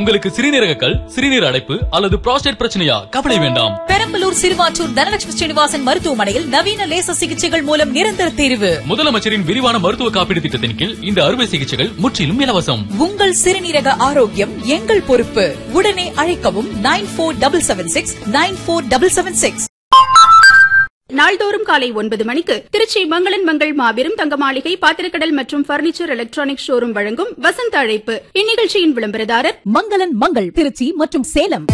உங்களுக்கு சிறுநீரக கல் சிறுநீர் அடைப்பு அல்லது புரோஸ்டேட் பிரச்சனையா கவலை வேண்டாம் பெரம்பலூர் சிறுவாச்சூர் தனலட்சுமி ஸ்ரீனிவாசன் மருத்துவமனையில் நவீன லேசர் சிகிச்சைகள் மூலம் நிரந்தர தீர்வு முதலமைச்சரின் விரிவான மருத்துவ காப்பீடு திட்டத்தின் கீழ் இந்த அறுவை சிகிச்சைகள் முற்றிலும் இலவசம் உங்கள் சிறுநீரக ஆரோக்கியம் எங்கள் பொறுப்பு உடனே அழைக்கவும் nine four double seven six nine four double seven six நாள்தோறும் காலை ஒன்பது மணிக்கு திருச்சி மங்களன் மங்கள் மாபெரும் தங்க மாளிகை பாத்திரக்கடல் மற்றும் பர்னிச்சர் எலக்ட்ரானிக் ஷோரூம் வழங்கும் வசந்த அழைப்பு இந்நிகழ்ச்சியின் விளம்பரதாரர் மங்களன் மங்கள் திருச்சி மற்றும் சேலம்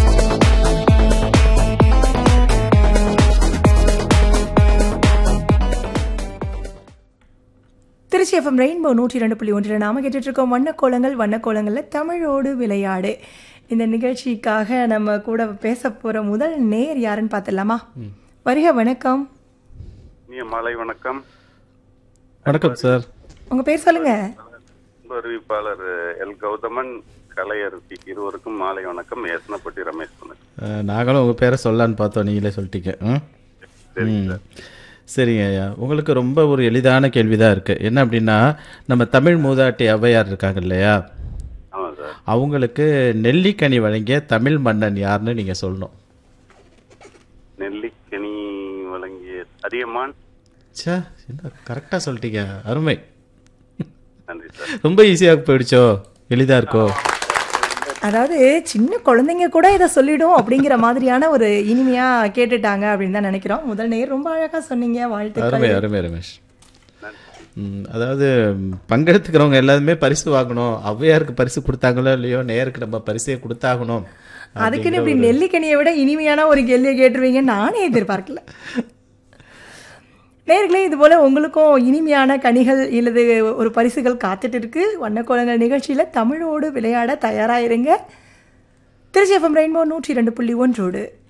திருச்சி எஃப்எம் ரெயின்போ நூற்றி ரெண்டு புள்ளி ஒன்றில் நாம கேட்டுட்டு இருக்கோம் வண்ணக்கோலங்கள் வண்ணக்கோலங்களில் தமிழோடு விளையாடு இந்த நிகழ்ச்சிக்காக நம்ம கூட பேச போற முதல் நேர் யாருன்னு பார்த்துடலாமா வருக வணக்கம் இனிய மாலை வணக்கம் வணக்கம் சார் உங்க பேர் சொல்லுங்க அன்பு அறிவிப்பாளர் எல் கௌதமன் கலையரசி இருவருக்கும் மாலை வணக்கம் ஏசனப்பட்டி ரமேஷ் சொன்னேன் அஹ், நாங்களும் உங்கள் பேரை சொல்லலான்னு பார்த்தோம் நீங்களே சொல்லிட்டீங்க ம்? ம் சரிங்க ஐயா உங்களுக்கு ரொம்ப ஒரு எளிதான கேள்வி தான் இருக்குது என்ன அப்படின்னா நம்ம தமிழ் மூதாட்டி ஔவையார் இருக்காங்க இல்லையா ஆமாம் சார் அவங்களுக்கு நெல்லிக்கனி வழங்கிய தமிழ் மன்னன் யாருன்னு நீங்கள் சொல்லணும் நெல்லிக்கனி வழங்கிய அதியமான் ச்சே என்ன கரெக்டாக சொல்லிட்டீங்க அருமை நன்றி சார் ரொம்ப ஈஸியாக போயிடுச்சோ எளிதாக இருக்கோ அதாவது சின்ன குழந்தைங்க கூட இதை சொல்லிடும் அப்படிங்கிற மாதிரியான ஒரு இனிமையா கேட்டுட்டாங்க அப்படின்னு தான் நினைக்கிறோம் முதல் நேர் ரொம்ப அழகா சொன்னீங்க வாழ்த்துக்கள் அருமை அருமை ரமேஷ் ம், அதாவது ம், பங்கெடுத்துக்கிறவங்க எல்லாருமே பரிசு வாங்கணும் ஔவையாருக்கு பரிசு கொடுத்தாங்களோ இல்லையோ நேருக்கு நம்ம பரிசே கொடுத்தாகணும் அதுக்குன்னு இப்படி நெல்லிக்கனியை விட இனிமையான ஒரு கேள்வியை கேட்டுருவீங்க நானே எதிர்பார்க்கல நேர்களே இது போல உங்களுக்கும் இனிமையான கனிகள் இல்லது ஒரு பரிசுகள் காத்துட்டு இருக்கு வண்ணக்கோலங்கள் நிகழ்ச்சியில தமிழோடு விளையாட தயாராயிருங்க திருச்சி எஃப்எம் ரெயின்போ நூற்றி ரெண்டு புள்ளி ஒன்றோடு